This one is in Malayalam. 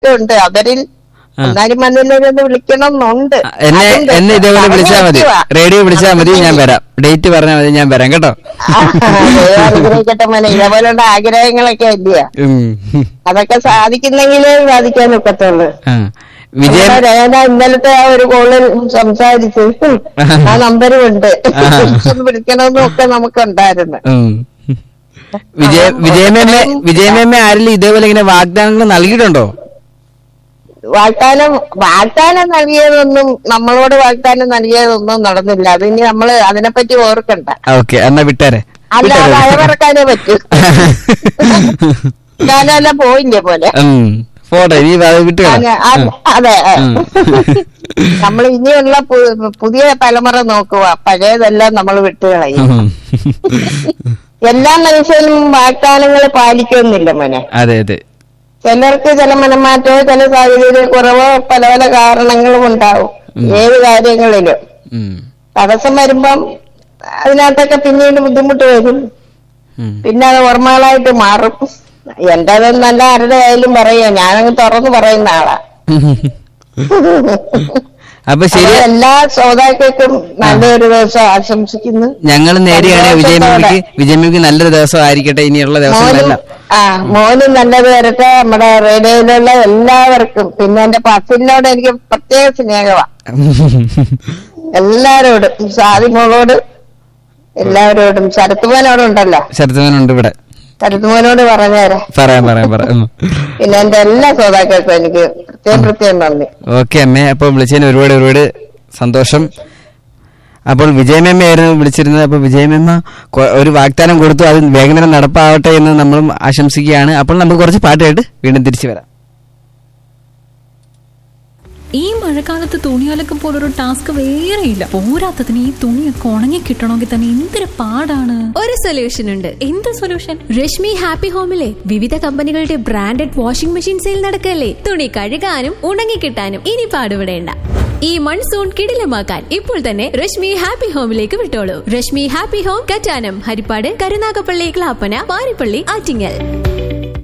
ഉണ്ട് അവരിൽ എന്നാലും വന്നില്ലൊന്ന് വിളിക്കണം എന്നുണ്ട് എന്നെ അതുണ്ട്. എന്നെ ഇതേപോലെ വിളിച്ചാൽ മതി പറഞ്ഞേക്കുവാ. റേഡിയോ വിളിച്ചാൽ മതി ഞാൻ വരാം ഡേറ്റ് പറഞ്ഞാൽ മതി ഞാൻ വരാം കേട്ടോ ആ, ദൈവം അനുഗ്രഹിക്കട്ടെ മോനെ ഇതേപോലുള്ള ആഗ്രഹങ്ങളൊക്കെ ഇല്ലയോ ഉം. അതൊക്കെ സാധിക്കുന്നെങ്കിലേ സാധിക്കാൻ ഒക്കത്തുള്ളൂ ആ. വിജയം നമ്മുടെ രേഖ ഇന്നലത്തെ ആ ഒരു കോളിൽ സംസാരിച്ചു ആ നമ്പരും ഉണ്ട് ആ. ഒന്ന് വിളിക്കണമെന്നും ഒക്കെ നമുക്കുണ്ടായിരുന്നു ഉം. വിജയ വിജയമേമ്മ വിജയമേമ്മ ആരെങ്കിലും ഇതേപോലെ ഇങ്ങനെ വാഗ്ദാനങ്ങൾ നൽകിയിട്ടുണ്ടോ വാഗ്ദാനം വാഗ്ദാനം നൽകിയതൊന്നും നമ്മളോട് വാഗ്ദാനം നൽകിയതൊന്നും നടന്നില്ല അതിന് നമ്മള് അതിനെപ്പറ്റി ഓർക്കണ്ട ഓക്കെ എന്നാ വിട്ടേരെ അല്ലാതെ അയവറക്കാനേ പറ്റൂ ഞാനെല്ലാം പോയില്ലേ പോലെ ഉം. പോട്ടെ നീ അത് വിട്ടു അങ്ങ് അത് അതെ നമ്മൾ ഇനിയുള്ള പു- പുതിയ തലമുറ നോക്കുക പഴയതെല്ലാം നമ്മൾ വിട്ടുകളയും എല്ലാ മനുഷ്യനും വാഗ്ദാനങ്ങൾ പാലിക്കുന്നില്ല മോനെ അതെ അതെ ചിലർക്ക് ചില മനമാറ്റമോ ചില സാഹചര്യ കുറവോ പല പല കാരണങ്ങളും ഉണ്ടാവും ഏത് കാര്യങ്ങളിലും ഉം. തടസ്സം വരുമ്പം അതിനകത്തൊക്കെ പിന്നീട് ബുദ്ധിമുട്ട് വരും ഉം. പിന്നെ അത് ഓർമ്മകളായിട്ട് മാറും എന്റേതെന്നല്ല ആരുടെ ആയാലും പറയാ ഞാനങ്ങ് തുറന്നു പറയുന്ന ആളാ അപ്പൊ ശരി അപ്പൊ എല്ലാ ശ്രോതാക്കൾക്കും നല്ലൊരു ദിവസം ആശംസിക്കുന്നു ഞങ്ങൾ നേരെയാണ് വിജയമേമ്മയ്ക്ക് വിജയമേമ്മയ്ക്ക് നല്ലൊരു ദിവസം ആയിരിക്കട്ടെ ഇനിയുള്ള മോനും ദിവസങ്ങളെല്ലാം ആ മോനും നല്ലത് വരട്ടെ നമ്മുടെ റേഡിയോയിലുള്ള എല്ലാവർക്കും പിന്നെ എന്റെ പസിനോട് എനിക്ക് പ്രത്യേക സ്നേഹമാ എല്ലാരോടും സാദിമോളോട് എല്ലാവരോടും ശരത്തുമോനോടുണ്ടല്ലോ ശരത്തുമനുണ്ട് ഇവിടെ ശരത്തുമോനോട് പറഞ്ഞേരെ പറയാം പറയാം പറയാം പിന്നെ എന്റെ എല്ലാ ശ്രോതാക്കൾക്കും എനിക്ക് പ്രത്യേകം പ്രത്യേകം നന്ദി ഓക്കെ അമ്മേ അപ്പോൾ വിളിച്ചതിന് ഒരുപാട് ഒരുപാട് സന്തോഷം അപ്പോൾ വിജയമേമ്മയായിരുന്നു വിളിച്ചിരുന്നത് അപ്പോൾ വിജയമേമ്മ കൊ- ഒരു വാഗ്ദാനം കൊടുത്തു അത് വേഗം തന്നെ നടപ്പാവട്ടെ എന്ന് നമ്മളും ആശംസിക്കുകയാണ് അപ്പോൾ നമുക്ക് കുറച്ച് പാട്ട് കേട്ട് വീണ്ടും തിരിച്ചു വരാം ഈ മഴക്കാലത്ത് തുണിയലക്കം പോലൊരു ടാസ്ക് വേറെയില്ല പോരാത്തതിന് ഈ തുണിയൊക്കെ ഉണങ്ങി കിട്ടണമെങ്കിൽ തന്നെ എന്തൊരു പാടാണ് ഒരു സൊല്യൂഷൻ ഉണ്ട് എന്ത് സൊല്യൂഷൻ രശ്മി ഹാപ്പി ഹോമിലെ വിവിധ കമ്പനികളുടെ ബ്രാൻഡഡ് വാഷിംഗ് മെഷീൻ സെയിൽ നടക്കല്ലേ തുണി കഴുകാനും ഉണങ്ങിക്കിട്ടാനും ഇനി പാടുപെടേണ്ട ഈ മൺസൂൺ കിടിലമാക്കാൻ ഇപ്പോൾ തന്നെ രശ്മി ഹാപ്പി ഹോമിലേക്ക് വിട്ടോളൂ രശ്മി ഹാപ്പി ഹോം കറ്റാനം ഹരിപ്പാട് കരുനാഗപ്പള്ളി ക്ലാപ്പന പാരിപ്പള്ളി ആറ്റിങ്ങൽ